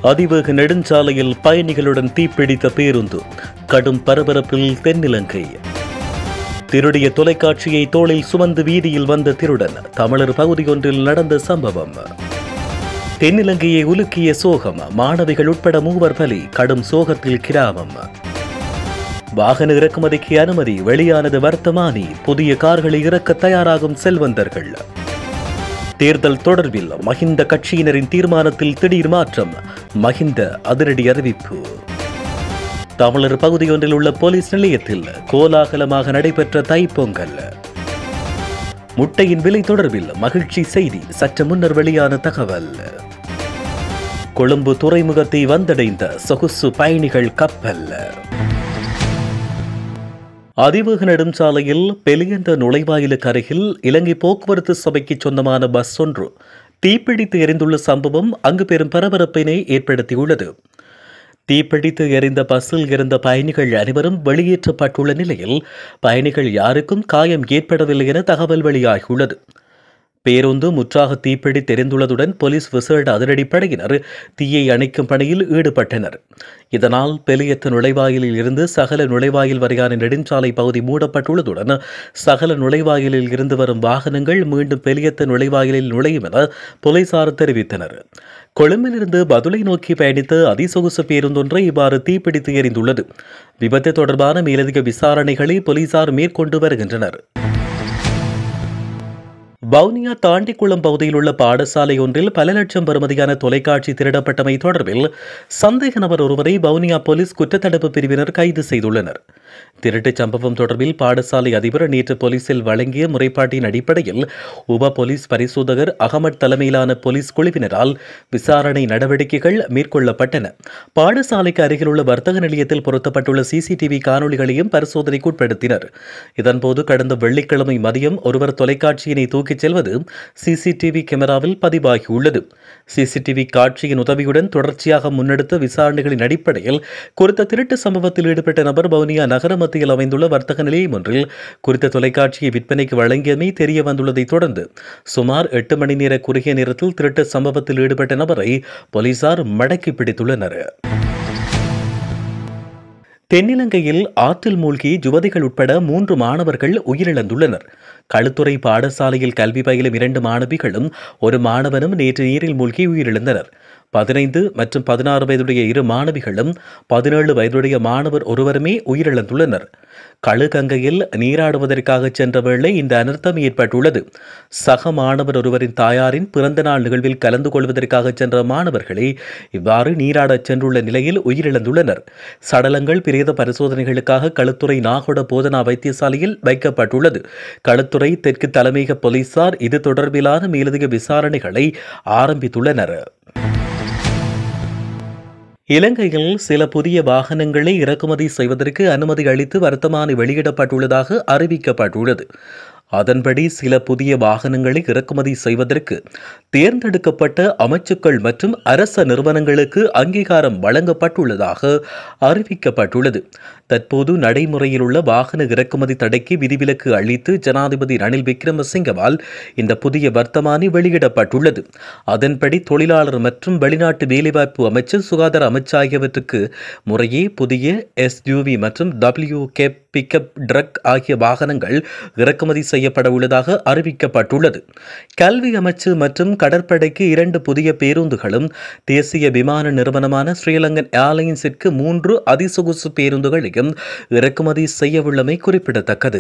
அதிவேக நெடுஞ்சாலையில் பயணிகளுடன் தீப்பிடித்த பேருந்து கடும் பரபரப்பில் தென்னிலங்கை திருடிய தொலைக்காட்சியை தோளில் சுமந்து வீதியில் வந்த திருடன் தமிழர் பகுதியொன்றில் நடந்த சம்பவம் தென்னிலங்கையை உலுக்கிய சோகம் மாணவிகள் உட்பட மூவர் பலி கடும் சோகத்தில் கிராமம் வாகன இறக்குமதிக்கு அனுமதி வெளியானது வர்த்தமானி புதிய கார்களை இறக்க தயாராகும் செல்வந்தர்கள் தேர்தல் தொடர்பில் மஹிந்த கட்சியினரின் தீர்மானத்தில் திடீர் மாற்றம் மஹிந்த அதிரடி அறிவிப்பு தமிழர் பகுதியொன்றில் உள்ள போலீஸ் நிலையத்தில் கோலாகலமாக நடைபெற்ற தைப்பொங்கல் முட்டையின் விலை தொடர்பில் மகிழ்ச்சி செய்தி சற்று முன்னர் வெளியான தகவல் கொழும்பு துறைமுகத்தை வந்தடைந்த சொகுசு பயணிகள் கப்பல் அதிவேக நெடுஞ்சாலையில் பெலியந்த நுழைவாயிலுக்கு அருகில் இலங்கை போக்குவரத்து சபைக்கு சொந்தமான பஸ் ஒன்று தீப்பிடித்து எரிந்துள்ள சம்பவம் அங்கு பெரும் பரபரப்பினை ஏற்படுத்தியுள்ளது தீப்பிடித்து எரிந்த பஸ்ஸில் இருந்த பயணிகள் அனைவரும் வெளியேற்றப்பட்டுள்ள நிலையில் பயணிகள் யாருக்கும் காயம் ஏற்படவில்லை என தகவல் வெளியாகியுள்ளது பேருந்து முற்றாக தீப்பிடி தெரிந்துள்ளதுடன் போலீஸ் விசேட அதிரடிப்படையினர் தீயை அணைக்கும் பணியில் ஈடுபட்டனர் இதனால் பெலியத்த நுழைவாயிலில் இருந்து சகல நுழைவாயில் வரையான நெடுஞ்சாலை பகுதி மூடப்பட்டுள்ளதுடன் சகல நுழைவாயிலில் இருந்து வரும் வாகனங்கள் மீண்டும் பெலியத்த நுழைவாயிலில் நுழையும் என போலீசார் தெரிவித்தனர் கொழும்பிலிருந்து பதுளை நோக்கி பயணித்த அதிசொகுசு பேருந்தொன்றை இவ்வாறு தீப்பிடித்து எரிந்துள்ளது விபத்து தொடர்பான மேலதிக விசாரணைகளை போலீசார் மேற்கொண்டு வருகின்றனர் வவுனியா தாண்டிக்குளம் பகுதியில் உள்ள பாடசாலை ஒன்றில் பல லட்சம் பெறுமதியான தொலைக்காட்சி திருடப்பட்டமை தொடர்பில் சந்தேக நபர் ஒருவரை வவுனியா போலீஸ் குற்றத்தடுப்பு பிரிவினர் கைது செய்துள்ளனர் திருட்டுச் சம்பவம் தொடர்பில் பாடசாலை அதிபர் நேற்று போலீசில் வழங்கிய முறைப்பாட்டின் அடிப்படையில் உப போலீஸ் பரிசோதகர் அகமட் தலைமையிலான போலீஸ் குழுவினரால் விசாரணை நடவடிக்கைகள் மேற்கொள்ளப்பட்டன பாடசாலைக்கு அருகிலுள்ள வர்த்தக நிலையத்தில் பொருத்தப்பட்டுள்ள சிசிடிவி காணொளிகளையும் பரிசோதனைக்கு உட்படுத்தினர் இதன்போது கடந்த வெள்ளிக்கிழமை மதியம் ஒருவர் தொலைக்காட்சியினை தூக்கிச் செல்வது சிசிடிவி கேமராவில் பதிவாகியுள்ளது சிசிடிவி காட்சியின் உதவியுடன் தொடர்ச்சியாக முன்னெடுத்த விசாரணைகளின் அடிப்படையில் குறித்த திருட்டு சம்பவத்தில் ஈடுபட்ட நபர் வவுனியா நகர மத்தியில் அமைந்துள்ள வர்த்தக நிலையம் ஒன்றில் குறித்த தொலைக்காட்சியை விற்பனைக்கு வழங்கியமை தெரிய வந்துள்ளதைத் தொடர்ந்து சுமார் எட்டு மணி நேர குறுகிய நேரத்தில் திருட்டு சம்பவத்தில் ஈடுபட்ட நபரை போலீசார் மடக்கி பிடித்துள்ளனர் தென்னிலங்கையில் ஆற்றில் மூழ்கி யுவதிகள் உட்பட மூன்று மாணவர்கள் உயிரிழந்துள்ளனர் களுத்துறை பாடசாலையில் கல்வி பயிலும் இரண்டு மாணவிகளும் ஒரு மாணவனும் நேற்று நீரில் மூழ்கி உயிரிழந்தனர் பதினைந்து மற்றும் பதினாறு வயதுடைய இரு மாணவிகளும் பதினேழு வயதுடைய மாணவர் ஒருவருமே உயிரிழந்துள்ளனர் களுகங்கையில் நீராடுவதற்காக சென்ற வேளை இந்த அனர்த்தம் ஏற்பட்டுள்ளது சக மாணவர் ஒருவரின் தாயாரின் பிறந்த நாள் நிகழ்வில் கலந்து கொள்வதற்காக சென்ற மாணவர்களே இவ்வாறு நீராடச் சென்றுள்ள நிலையில் உயிரிழந்துள்ளனர் சடலங்கள் பிரேத பரிசோதனைகளுக்காக களுத்துறை நாகொட போதனா வைத்தியசாலையில் வைக்கப்பட்டுள்ளது களுத்துறை தெற்கு தலைமையக போலீசார் இது தொடர்பிலான மேலதிக விசாரணைகளை ஆரம்பித்துள்ளனர் இலங்கையில் சில புதிய வாகனங்களை இறக்குமதி செய்வதற்கு அனுமதி அளித்து வர்த்தமானி வெளியிடப்பட்டுள்ளதாக அறிவிக்கப்பட்டுள்ளது அதன்படி சில புதிய வாகனங்களை இறக்குமதி செய்வதற்கு தேர்ந்தெடுக்கப்பட்ட அமைச்சுக்கள் மற்றும் அரச நிறுவனங்களுக்கு அங்கீகாரம் வழங்கப்பட்டுள்ளதாக அறிவிக்கப்பட்டுள்ளது தற்போது நடைமுறையில் உள்ள வாகன இறக்குமதி தடைக்கு விதிவிலக்கு அளித்து ஜனாதிபதி ரணில் விக்ரமசிங்கவால் இந்த புதிய வர்த்தமானி வெளியிடப்பட்டுள்ளது அதன்படி தொழிலாளர் மற்றும் வெளிநாட்டு வேலைவாய்ப்பு அமைச்சு சுகாதார அமைச்சு ஆகியவற்றுக்கு முறையே புதிய எஸ்யூவி மற்றும் டபிள்யூ கேப் பிக்கப் ட்ரக் ஆகிய வாகனங்கள் இறக்குமதி செய்யப்பட உள்ளதாக அறிவிக்கப்பட்டுள்ளது கல்வி அமைச்சு மற்றும் கடற்படைக்கு இரண்டு புதிய பேருந்துகளும் தேசிய விமான நிறுவனமான ஸ்ரீலங்கன் ஏர்லைன்ஸிற்கு மூன்று அதிசொகுசு பேருந்துகளையும் இறக்குமதி செய்யவுள்ளமை குறிப்பிடத்தக்கது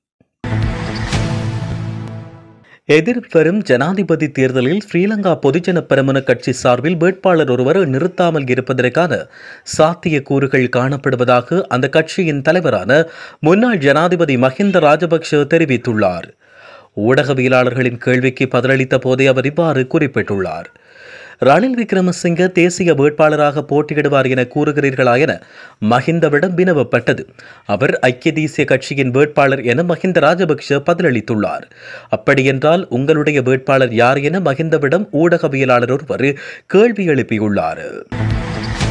எதிர்வரும் ஜனாதிபதி தேர்தலில் ஸ்ரீலங்கா பொதுஜன பெரமுன கட்சி சார்பில் வேட்பாளர் ஒருவர் நிறுத்தாமல் இருப்பதற்கான சாத்திய கூறுகள் காணப்படுவதாக அந்த கட்சியின் தலைவரான முன்னாள் ஜனாதிபதி மஹிந்த ராஜபக்ஷ தெரிவித்துள்ளார் ஊடகவியலாளர்களின் கேள்விக்கு பதிலளித்த போதே அவர் இவ்வாறு குறிப்பிட்டுள்ளார் ரணில் விக்ரமசிங்க தேசிய வேட்பாளராக போட்டியிடுவார் என கூறுகிறீர்களா என மஹிந்தவிடம் வினவப்பட்டது அவர் ஐக்கிய தேசிய கட்சியின் வேட்பாளர் என மஹிந்த ராஜபக்ஷ பதிலளித்துள்ளார் அப்படியென்றால் உங்களுடைய வேட்பாளர் யார் என மஹிந்தவிடம் ஊடகவியலாளர் ஒருவர் கேள்வி எழுப்பியுள்ளார்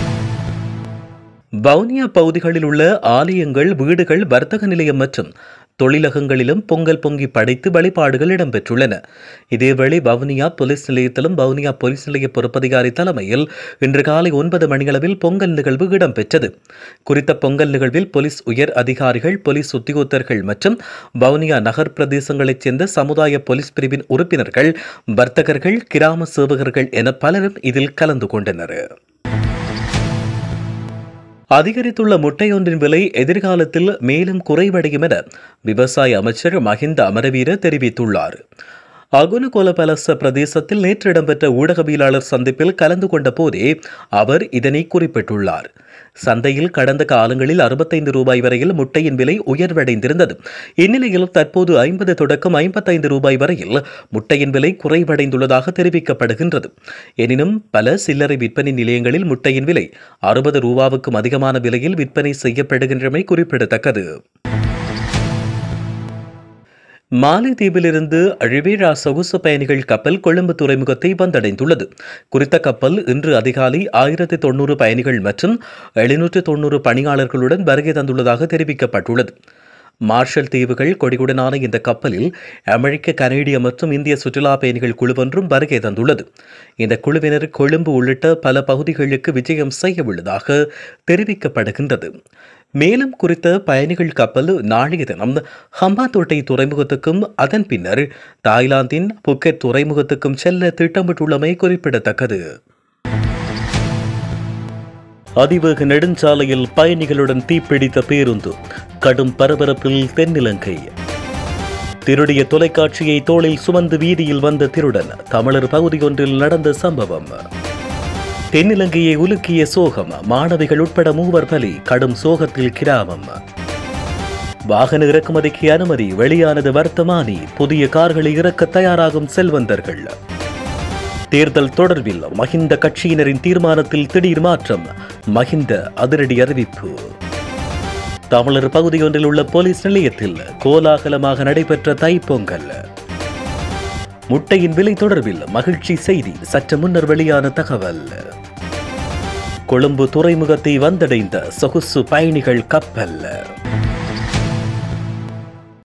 வவுனியா பகுதிகளில் உள்ள ஆலயங்கள் வீடுகள் வர்த்தக நிலையம் மற்றும் தொழிலகங்களிலும் பொங்கல் பொங்கி படைத்து வழிபாடுகள் இடம்பெற்றுள்ளன இதேவேளை வவுனியா போலீஸ் நிலையத்திலும் வவுனியா போலீஸ் நிலைய பொறுப்பதிகாரி தலைமையில் இன்று காலை ஒன்பது மணியளவில் பொங்கல் நிகழ்வு இடம்பெற்றது குறித்த பொங்கல் நிகழ்வில் போலீஸ் உயர் அதிகாரிகள் போலீஸ் உத்தியோகத்தர்கள் மற்றும் வவுனியா நகர் பிரதேசங்களைச் சேர்ந்த சமுதாய போலீஸ் பிரிவின் உறுப்பினர்கள் வர்த்தகர்கள் கிராம சேவகர்கள் என பலரும் இதில் கலந்து கொண்டனர் அதிகரித்துள்ள முட்டையொன்றின் விலை எதிர்காலத்தில் மேலும் குறைவடையும் என விவசாய அமைச்சர் மஹிந்த அமரவீர தெரிவித்துள்ளார் அகுனுகோல பலச பிரதேசத்தில் நேற்று இடம்பெற்ற ஊடகவியலாளர் சந்திப்பில் கலந்து கொண்ட போதே அவர் இதனை குறிப்பிட்டுள்ளார் சந்தையில் கடந்த காலங்களில் அறுபத்தைந்து ரூபாய் வரையில் முட்டையின் விலை உயர்வடைந்திருந்தது இந்நிலையில் தற்போது ஐம்பது தொடக்கம் ஐம்பத்தைந்து ரூபாய் வரையில் முட்டையின் விலை குறைவடைந்துள்ளதாக தெரிவிக்கப்படுகின்றது எனினும் பல சில்லறை விற்பனை நிலையங்களில் முட்டையின் விலை அறுபது ரூபாவுக்கும் அதிகமான விலையில் விற்பனை செய்யப்படுகின்றமை குறிப்பிடத்தக்கது மாலைதீவிலிருந்து ரிவேரா சொகுசு பயணிகள் கப்பல் கொழும்பு துறைமுகத்தை வந்தடைந்துள்ளது குறித்த கப்பல் இன்று அதிகாலை ஆயிரத்தி தொண்ணூறு பயணிகள் மற்றும் எழுநூற்று தொண்ணூறு பணியாளர்களுடன் வருகை தந்துள்ளதாக தெரிவிக்கப்பட்டுள்ளது மார்ஷல் தீவுகள் கொடியுடனான இந்த கப்பலில் அமெரிக்க கனேடிய மற்றும் இந்திய சுற்றுலா பயணிகள் குழுவொன்றும் வருகை தந்துள்ளது இந்த குழுவினர் கொழும்பு உள்ளிட்ட பல பகுதிகளுக்கு விஜயம் செய்ய உள்ளதாக தெரிவிக்கப்படுகின்றது மேலும் குறித்த பயணிகள் கப்பல் நாளைய தினம் ஹம்பாந்தோட்டை துறைமுகத்துக்கும் அதன் பின்னர் தாய்லாந்தின் புக்கெட் துறைமுகத்துக்கும் செல்ல திட்டமிட்டுள்ளமை குறிப்பிடத்தக்கது அதிவேக நெடுஞ்சாலையில் பயணிகளுடன் தீப்பிடித்த பேருந்து கடும் பரபரப்பில் தென்னிலங்கை திருடிய தொலைக்காட்சியை தோளில் சுமந்து வீதியில் வந்த திருடன் தமிழர் பகுதியொன்றில் நடந்த சம்பவம் தென்னிலங்கையை உலுக்கிய சோகம் மாணவிகள் உட்பட மூவர் பலி கடும் சோகத்தில் கிராமம் வாகன இறக்குமதிக்கு அனுமதி வெளியானது வர்த்தமானி புதிய கார்களை இறக்க தயாராகும் செல்வந்தர்கள் தேர்தல் தொடர்பில் மஹிந்த கட்சியினரின் தீர்மானத்தில் திடீர் மாற்றம் மஹிந்த அதிரடி அறிவிப்பு தமிழர் பகுதியொன்றில் உள்ள போலீஸ் நிலையத்தில் கோலாகலமாக நடைபெற்ற தைப்பொங்கல் முட்டையின் விலை தொடர்பில் மகிழ்ச்சி செய்தி சற்று முன்னர் வெளியான தகவல் கொழும்பு துறைமுகத்தை வந்தடைந்த சொகுசு பயணிகள் கப்பல்